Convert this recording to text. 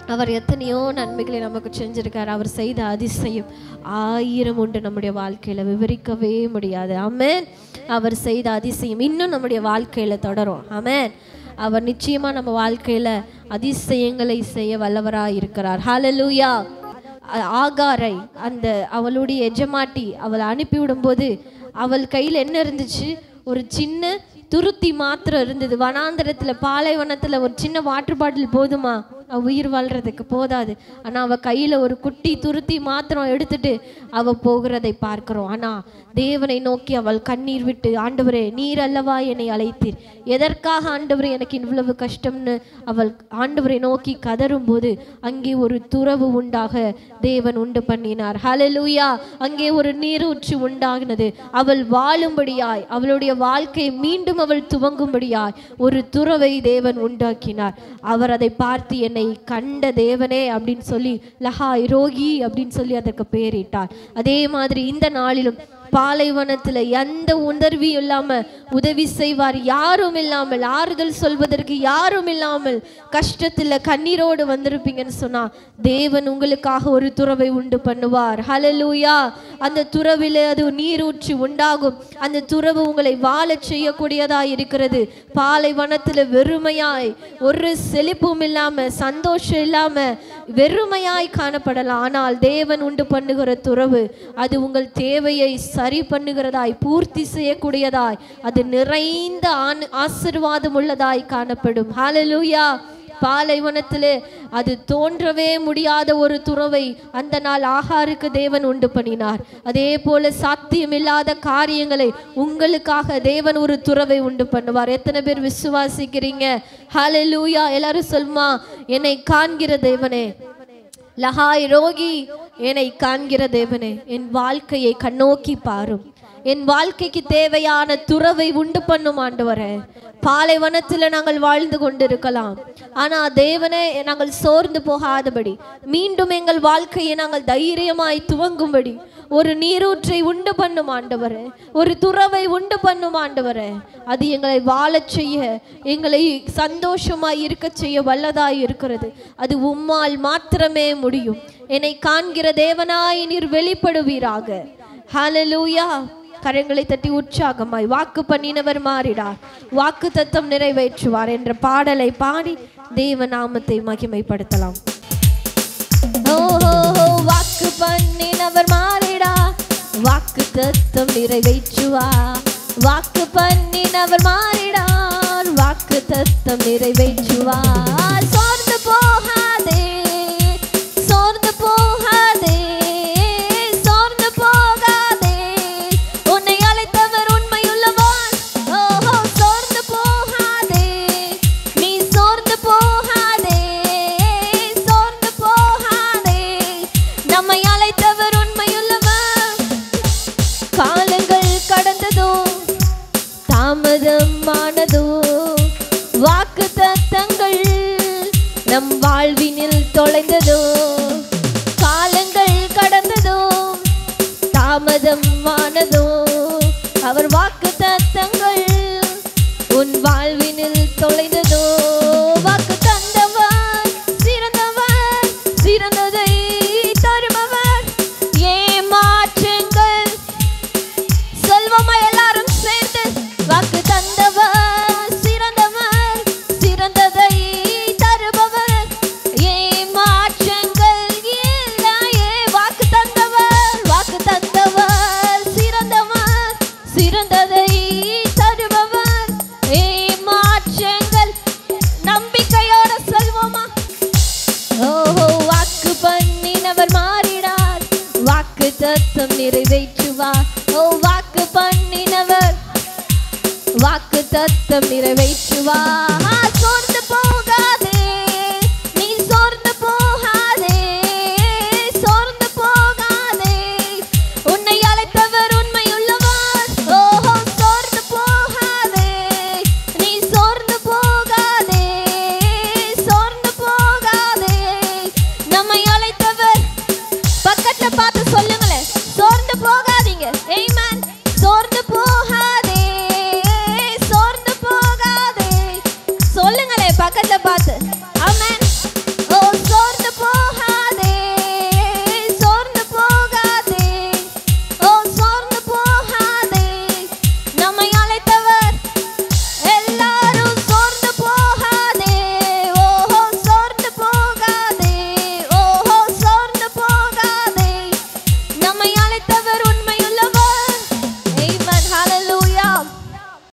அவர் எத்தனையோ நன்மைகளை நமக்கு செஞ்சிருக்கார் அவர் செய்த அதிசயம் ஆயிரம் உண்டு நம்முடைய வாழ்க்கையில விவரிக்கவே முடியாது ஆமென் அவர் செய்த அதிசயம் இன்னும் நம்முடைய வாழ்க்கையில தொடரும் ஆமென் அவர் நிச்சயமா நம்ம வாழ்க்கையில அதிசயங்களை செய்ய வல்லவராய் இருக்கிறார் ஹalleluya அ- ஆகாரை அந்த அவளுடைய எஜமாட்டி அவளை அனுப்பிவிடும்போது அவள் கையில் என்ன இருந்துச்சு ஒரு சின்ன துருத்தி மாத்திரம் இருந்தது வனாந்தரத்துல பாலைவனத்துல ஒரு சின்ன வாட்டர் பாட்டில் போதுமா அவ உயிர் வாழ்றதுக்கு போதாது ஆனா அவ கையில ஒரு குட்டி துருத்தி மாத்திரம் எடுத்துட்டு அவ போகிறதை பார்க்கிறோம் ஆனா தேவனை நோக்கி அவள் கண்ணீர் விட்டு ஆண்டவரே நீர் அல்லவா என்னை அழைத்தீர் எதற்காக ஆண்டவரே எனக்கு இவ்வளவு கஷ்டம்னு அவள் ஆண்டவரை நோக்கி கதறும்போது அங்கே ஒரு துறவு உண்டாக தேவன் உண்டு பண்ணினார் ஹalleluya அங்கே ஒரு நீரூற்று உண்டாகினது அவள் வாழும்படியாய் அவளுடைய வாழ்க்கை மீண்டும் அவள் துவங்கும்படியாய் ஒரு துறவை தேவன் உண்டாக்கினார் அவர் அதை பார்த்து என்னை கண்ட தேவனே அப்படின்னு சொல்லி லஹாய் ரோகி அப்படின்னு சொல்லி அதற்கு பெயரிட்டார் அதே மாதிரி இந்த நாளிலும் பாலைவனத்துல எந்த உணர்வியும் இல்லாம உதவி செய்வார் யாரும் இல்லாமல் ஆறுதல் சொல்வதற்கு யாரும் இல்லாமல் கஷ்டத்துல கண்ணீரோடு வந்திருப்பீங்கன்னு சொன்னா தேவன் உங்களுக்காக ஒரு துறவை உண்டு பண்ணுவார் ஹalleluya அந்த துறவில அது நீரூற்றி உண்டாகும் அந்த துறவு உங்களை வாழச் செய்யக்கூடியதாய் இருக்கிறது பாலைவனத்துல வெறுமையாய் ஒரு செழிப்பும் இல்லாம சந்தோஷம் இல்லாம வெறுமையாய் காணப்படலாம் ஆனால் தேவன் உண்டு பண்ணுகிற துறவு அது உங்கள் தேவையை சரி பண்ணுகிறதாய் பூர்த்தி செய்யக்கூடியதாய் அது நிறைந்த ஆண் ஆசிர்வாதம் உள்ளதாய் காணப்படும் ஹalleluya பாலைவனத்திலே அது தோன்றவே முடியாத ஒரு துறவை அந்த நாள் ஆகாருக்கு தேவன் உண்டு பண்ணினார் அதே போல சாத்தியமில்லாத காரியங்களை உங்களுக்காக தேவன் ஒரு துறவை உண்டு பண்ணுவார் எத்தனை பேர் விசுவாசிக்கிறீங்க ஹalleluya எல்லாரும் சொல்மா என்னை காண்கிற தேவனே லஹாய் ரோகி என்னை காண்கிற தேவனே என் வாழ்க்கையை கண்ணோக்கி பாரும் என் வாழ்க்கைக்கு தேவையான துறவை உண்டு பண்ணும் ஆண்டவரே பாலைவனத்தில் நாங்கள் வாழ்ந்து கொண்டிருக்கலாம் ஆனா தேவனே நாங்கள் சோர்ந்து போகாதபடி மீண்டும் எங்கள் வாழ்க்கையை நாங்கள் தைரியமாய் துவங்கும்படி ஒரு நீரூற்றை உண்டு பண்ணும் ஆண்டவரே ஒரு துறவை உண்டு பண்ணும் ஆண்டவரே அது எங்களை வாழச் செய்ய எங்களை சந்தோஷமாய் இருக்க செய்ய வல்லதாய் இருக்கிறது அது உம்மால் மாத்திரமே முடியும் என்னை காண்கிற தேவனாய் நீர் வெளிப்படுவீராக ஹalleluya கரங்களை தட்டி உற்சாகமாய் வாக்கு பண்ணினவர் மாறிடார் வாக்கு தத்தம் நிறைவேற்றுவார் என்ற பாடலை பாடி தேவ நாமத்தை மகிமைப்படுத்தலாம் ஓஹோ வாக்கு பண்ணினவர் மாறிடா வாக்கு தத்தம் நிறைவேற்றுவா வாக்கு பண்ணினவர் மாறிடார் வாக்கு தத்தம் நிறைவேற்றுவா சோர்ந்து போகாதே சோர்ந்து போகாதே சோர்ந்து போகாதே உன்னை அழைத்தவர் உண்மையுள்ளவர் ஓஹோ சோர்ந்து போகாதே நீ சோர்ந்து போகாதே சோர்ந்து போகாதே நம்மை அழைத்தவர் உண்மையுள்ளவர் காலங்கள் கடந்ததோ தாமதமானதோ வாக்கு தத்தங்கள் நம் வாழ்வினில் தொலைந்ததோ காலங்கள் கடந்ததோ தாமதமானதோ அவர் வாக்கு தத்தங்கள் உன் வாழ்வினில் தொலைந்ததோ வாக்கு தந்தவர் சிறந்தவர் சிறந்ததை தருபவர் ஏமாற்றுங்கள் செல்வமா எல்லாரும் சேர்ந்து வாக்கு தந்தவர் சிறந்தவர் சிறந்ததை தருபவர் ஏமாற்றங்கள் இல்லையே வாக்கு தந்தவர் வாக்கு தந்தவர் சிறந்தவர் சிறந்ததை தருபவர் ஏமாற்றங்கள் நம்பிக்கையோட செல்வமா ஓஹோ வாக்கு பண்ணினவர் மாறினார் வாக்கு தத்தம் நிறைவேற்றுவார் ஓ வாக்கு பண்ணினவர் வாக்கு தத்தம் நிறைவேற்றுவார்